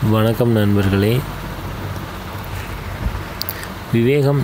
வணக்கம் நண்பர்களே விவேகம்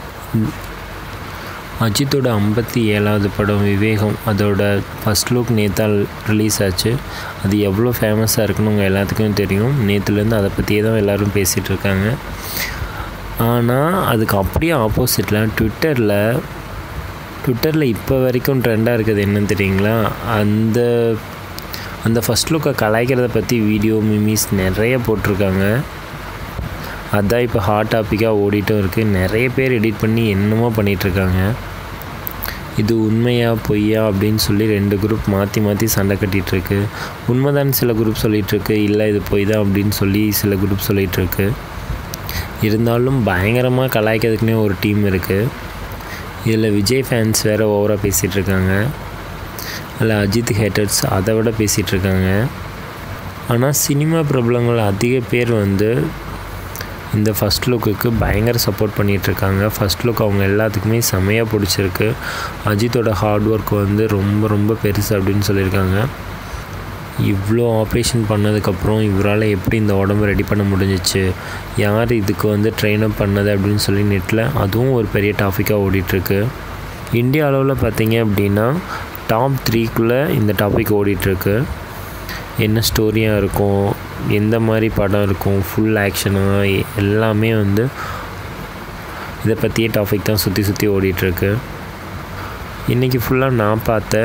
அஜித்தோட ஐம்பத்தி ஏழாவது படம் விவேகம் அதோட ஃபஸ்ட் லுக் நேத்தால் ரிலீஸ் ஆச்சு அது எவ்வளோ ஃபேமஸாக இருக்குன்னு உங்கள் எல்லாத்துக்கும் தெரியும் நேற்றுலேருந்து அதை பற்றியே தான் எல்லோரும் பேசிகிட்டு இருக்காங்க ஆனால் அதுக்கு அப்படியே ஆப்போசிட்டில் ட்விட்டரில் ட்விட்டரில் இப்போ வரைக்கும் ட்ரெண்டாக இருக்குது என்னன்னு தெரியுங்களா அந்த அந்த ஃபஸ்ட் லுக்கை கலாய்க்கிறத பற்றி வீடியோ மிமிஸ் நிறைய போட்டிருக்காங்க அதான் இப்போ ஹாட் டாப்பிக்காக ஓடிட்டும் இருக்குது நிறைய பேர் எடிட் பண்ணி என்னமோ பண்ணிகிட்ருக்காங்க இது உண்மையா பொய்யா அப்படின்னு சொல்லி ரெண்டு குரூப் மாற்றி மாற்றி சண்டை கட்டிகிட்ருக்கு உண்மைதான் சில குரூப் சொல்லிகிட்ருக்கு இல்லை இது பொய் தான் அப்படின்னு சொல்லி சில குரூப் சொல்லிகிட்ருக்கு இருந்தாலும் பயங்கரமாக கலாய்க்கிறதுக்குனே ஒரு டீம் இருக்குது இதில் விஜய் ஃபேன்ஸ் வேறு ஓவராக பேசிகிட்டு இருக்காங்க அதில் அஜித் ஹேட்டர்ஸ் அதை விட பேசிகிட்டு இருக்காங்க ஆனால் சினிமா பிரபலங்கள் அதிக பேர் வந்து இந்த ஃபஸ்ட் லுக்குக்கு பயங்கர சப்போர்ட் பண்ணிகிட்ருக்காங்க ஃபஸ்ட் லுக் அவங்க எல்லாத்துக்குமே செமையாக பிடிச்சிருக்கு அஜித்தோட ஹார்ட் ஒர்க் வந்து ரொம்ப ரொம்ப பெருசு அப்படின்னு சொல்லியிருக்காங்க இவ்வளோ ஆப்ரேஷன் பண்ணதுக்கப்புறம் இவரால் எப்படி இந்த உடம்பு ரெடி பண்ண முடிஞ்சிச்சு யார் இதுக்கு வந்து ட்ரெயின் அப் பண்ணது அப்படின்னு சொல்லி நெட்டில் அதுவும் ஒரு பெரிய டாப்பிக்காக ஓடிட்டுருக்கு இந்தியா அளவில் பார்த்தீங்க அப்படின்னா டாப் த்ரீக்குள்ளே இந்த டாபிக் ஓடிட்டுருக்கு என்ன ஸ்டோரியாக இருக்கும் எந்த மாதிரி படம் இருக்கும் ஃபுல் ஆக்ஷனாக எல்லாமே வந்து இதை பற்றியே டாபிக் தான் சுற்றி சுற்றி ஓடிட்டுருக்கு இன்றைக்கி ஃபுல்லாக நான் பார்த்த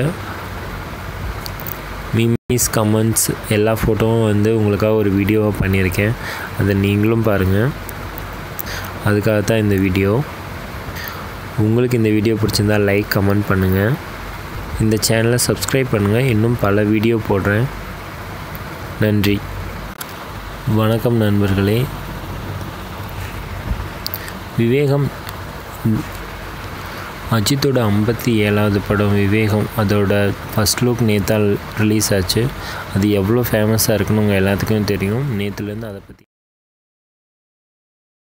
மிமிஸ் கமெண்ட்ஸ் எல்லா ஃபோட்டோவும் வந்து உங்களுக்காக ஒரு வீடியோவாக பண்ணியிருக்கேன் அதை நீங்களும் பாருங்கள் அதுக்காக தான் இந்த வீடியோ உங்களுக்கு இந்த வீடியோ பிடிச்சிருந்தால் லைக் கமெண்ட் பண்ணுங்கள் இந்த சேனலை சப்ஸ்கிரைப் பண்ணுங்கள் இன்னும் பல வீடியோ போடுறேன் நன்றி வணக்கம் நண்பர்களே விவேகம் அஜித்தோட ஐம்பத்தி ஏழாவது படம் விவேகம் அதோட ஃபஸ்ட் லுக் நேத்தால் ரிலீஸ் ஆச்சு அது எவ்வளோ ஃபேமஸாக இருக்குன்னு உங்கள் எல்லாத்துக்கும் தெரியும் நேற்றுலேருந்து அதை பற்றி